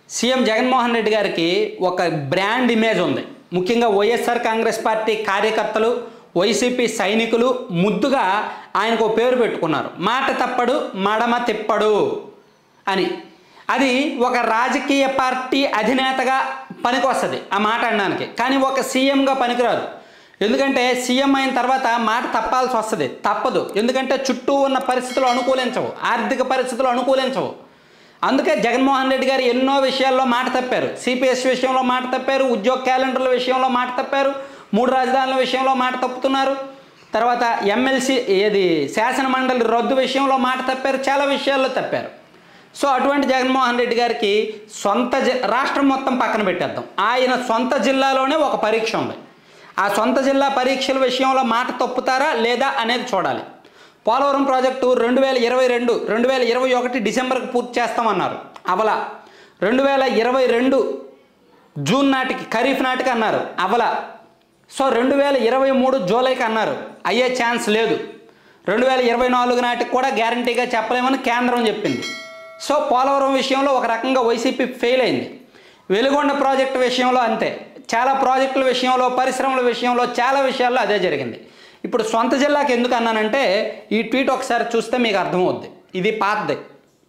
CM Jaganmohan Reddy గారికి ఒక brand image ఉంది ముఖ్యంగా వైఎస్ఆర్ కాంగ్రెస్ పార్టీ కార్యకర్తలు వైసీపీ సైనికులు ముద్దుగా ఆయనకు ఓ పేరు పెట్టుకున్నారు మాట తప్పడు మడమ తిప్పడు అని అది ఒక రాజకీయ పార్టీ అధినేతగా పనికొస్తుంది ఆ మాట అనడానికి కానీ ఒక సీఎంగా పనికిరాదు ఎందుకంటే సీఎం అయిన తర్వాత మాట తప్పాల్సి వస్తుంది తప్పదు ఎందుకంటే చుట్టూ ఉన్న పరిస్థితులు అనుకూలించవు ఆర్థిక పరిస్థితులు అనుకూలించవు అందుకే జగన్మోహన్ రెడ్డి గారు ఎన్నో విషయాల్లో మాట తప్పారు సిపిఎస్ విషయంలో మాట తప్పారు ఉద్యోగ క్యాలెండర్ల విషయంలో మాట తప్పారు మూడు రాజధానుల విషయంలో మాట తప్పుతున్నారు తర్వాత ఎమ్మెల్సీ ఏది శాసన మండలి రద్దు విషయంలో మాట తప్పారు చాలా విషయాల్లో తప్పారు సో అటువంటి జగన్మోహన్ రెడ్డి గారికి సొంత జి- రాష్ట్రం మొత్తం పక్కన పెట్టేద్దాం ఆయన సొంత జిల్లాలోనే ఒక పరీక్ష ఉంది ఆ సొంత జిల్లా పరీక్షల విషయంలో మాట తప్పుతారా లేదా అనేది చూడాలి పోలవరం ప్రాజెక్టు రెండు వేల ఇరవై రెండు రెండు వేల ఇరవై ఒకటి డిసెంబర్కి పూర్తి చేస్తామన్నారు అవల రెండు వేల ఇరవై రెండు జూన్ నాటికి ఖరీఫ్ నాటికి అన్నారు అవల సో రెండు వేల ఇరవై మూడు జూలైకి అన్నారు అయ్యే ఛాన్స్ లేదు రెండు వేల ఇరవై నాలుగు నాటికి కూడా గ్యారంటీగా చెప్పలేమని కేంద్రం చెప్పింది సో పోలవరం విషయంలో ఒక రకంగా వైసీపీ ఫెయిల్ అయింది వెలుగొండ ప్రాజెక్టు విషయంలో అంతే చాలా ప్రాజెక్టుల విషయంలో పరిశ్రమల విషయంలో చాలా విషయాల్లో అదే జరిగింది ఇప్పుడు సొంత జిల్లాకి ఎందుకు అన్నానంటే ఈ ట్వీట్ ఒకసారి చూస్తే మీకు అర్థమవుద్ది ఇది పాతది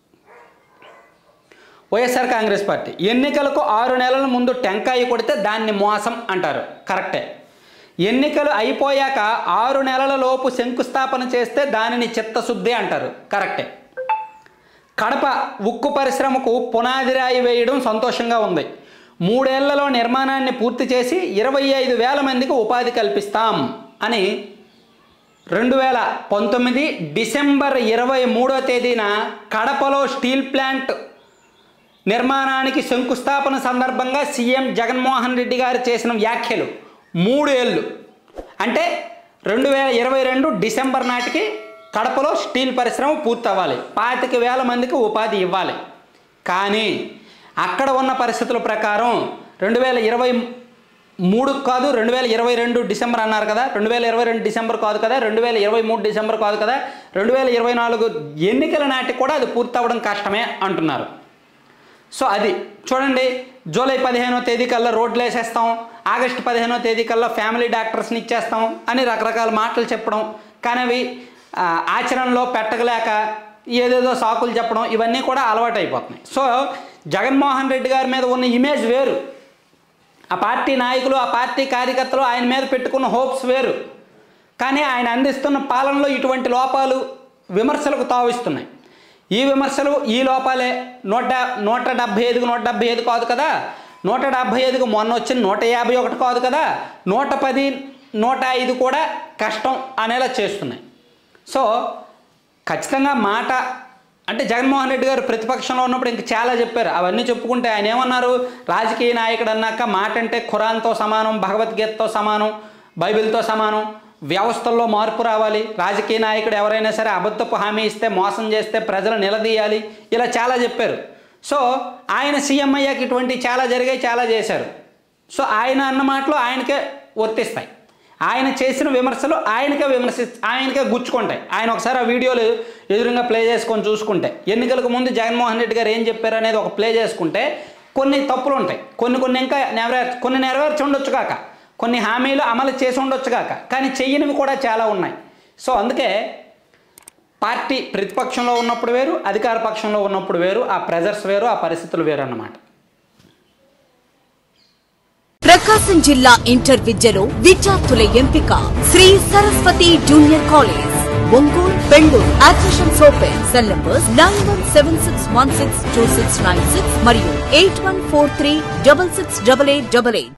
వైఎస్ఆర్ కాంగ్రెస్ పార్టీ ఎన్నికలకు ఆరు నెలల ముందు టెంకాయ కొడితే దాన్ని మోసం అంటారు కరెక్టే ఎన్నికలు అయిపోయాక ఆరు నెలల లోపు శంకుస్థాపన చేస్తే దానిని చిత్తశుద్ధి అంటారు కరెక్టే కడప ఉక్కు పరిశ్రమకు పునాది రాయి వేయడం సంతోషంగా ఉంది మూడేళ్లలో నిర్మాణాన్ని పూర్తి చేసి ఇరవై ఐదు వేల మందికి ఉపాధి కల్పిస్తాం అని రెండు వేల పంతొమ్మిది డిసెంబర్ ఇరవై మూడో తేదీన కడపలో స్టీల్ ప్లాంట్ నిర్మాణానికి శంకుస్థాపన సందర్భంగా సీఎం జగన్మోహన్ రెడ్డి గారు చేసిన వ్యాఖ్యలు మూడు ఏళ్ళు అంటే రెండు వేల ఇరవై రెండు డిసెంబర్ నాటికి కడపలో స్టీల్ పరిశ్రమ పూర్తవ్వాలి పాతిక వేల మందికి ఉపాధి ఇవ్వాలి కానీ అక్కడ ఉన్న పరిస్థితుల ప్రకారం రెండు వేల ఇరవై మూడు కాదు రెండు వేల ఇరవై రెండు డిసెంబర్ అన్నారు కదా రెండు వేల ఇరవై రెండు డిసెంబర్ కాదు కదా రెండు వేల ఇరవై మూడు డిసెంబర్ కాదు కదా రెండు వేల ఇరవై నాలుగు ఎన్నికల నాటికి కూడా అది పూర్తవ్వడం కష్టమే అంటున్నారు సో అది చూడండి జూలై పదిహేనో తేదీ కల్లా రోడ్లు వేసేస్తాం ఆగస్టు పదిహేనో తేదీ కల్లా ఫ్యామిలీ డాక్టర్స్ని ఇచ్చేస్తాం అని రకరకాల మాటలు చెప్పడం కానీ అవి ఆ, ఆచరణలో పెట్టగలేక ఏదేదో సాకులు చెప్పడం ఇవన్నీ కూడా అలవాటు అయిపోతున్నాయి సో జగన్మోహన్ రెడ్డి గారి మీద ఉన్న ఇమేజ్ వేరు ఆ పార్టీ నాయకులు ఆ పార్టీ కార్యకర్తలు ఆయన మీద పెట్టుకున్న హోప్స్ వేరు కానీ ఆయన అందిస్తున్న పాలనలో ఇటువంటి లోపాలు విమర్శలకు తావిస్తున్నాయి ఈ విమర్శలు ఈ లోపాలే నూట నూట డెబ్భై ఐదుకు నూట డెబ్భై ఐదు కాదు కదా నూట డెబ్భై ఐదుకు మొన్న వచ్చిన నూట యాభై ఒకటి కాదు కదా నూట పది నూట ఐదు కూడా కష్టం అనేలా చేస్తున్నాయి సో ఖచ్చితంగా మాట అంటే జగన్మోహన్ రెడ్డి గారు ప్రతిపక్షంలో ఉన్నప్పుడు ఇంక చాలా చెప్పారు అవన్నీ చెప్పుకుంటే ఆయన ఏమన్నారు రాజకీయ నాయకుడు అన్నాక మాట అంటే ఖురాన్తో సమానం భగవద్గీతతో సమానం బైబిల్తో సమానం వ్యవస్థల్లో మార్పు రావాలి రాజకీయ నాయకుడు ఎవరైనా సరే అబద్ధపు హామీ ఇస్తే మోసం చేస్తే ప్రజలు నిలదీయాలి ఇలా చాలా చెప్పారు సో ఆయన సీఎం అయ్యాక ఇటువంటి చాలా జరిగాయి చాలా చేశారు సో ఆయన అన్న మాటలు ఆయనకే వర్తిస్తాయి ఆయన చేసిన విమర్శలు ఆయనకే విమర్శి ఆయనకే గుచ్చుకుంటాయి ఆయన ఒకసారి ఆ వీడియోలు ఎదురుగా ప్లే చేసుకొని చూసుకుంటే ఎన్నికలకు ముందు జగన్మోహన్ రెడ్డి గారు ఏం చెప్పారు అనేది ఒక ప్లే చేసుకుంటే కొన్ని తప్పులు ఉంటాయి కొన్ని కొన్ని ఇంకా నెరవేర్ కొన్ని నెరవేర్చి ఉండొచ్చు కాక కొన్ని హామీలు అమలు చేసి ఉండొచ్చు కాక కానీ చెయ్యనివి కూడా చాలా ఉన్నాయి సో అందుకే పార్టీ ప్రతిపక్షంలో ఉన్నప్పుడు వేరు అధికార పక్షంలో ఉన్నప్పుడు వేరు ఆ ప్రెజర్స్ వేరు ఆ పరిస్థితులు వేరు అన్నమాట ప్రకాశం జిల్లా ఇంటర్ విద్యలో విద్యార్థుల ఎంపిక Shri Saraswati junior college Ongole Bengaluru admissions open cell numbers nine one seven six one six two six nine six మరియు eight one four three double six double eight double eight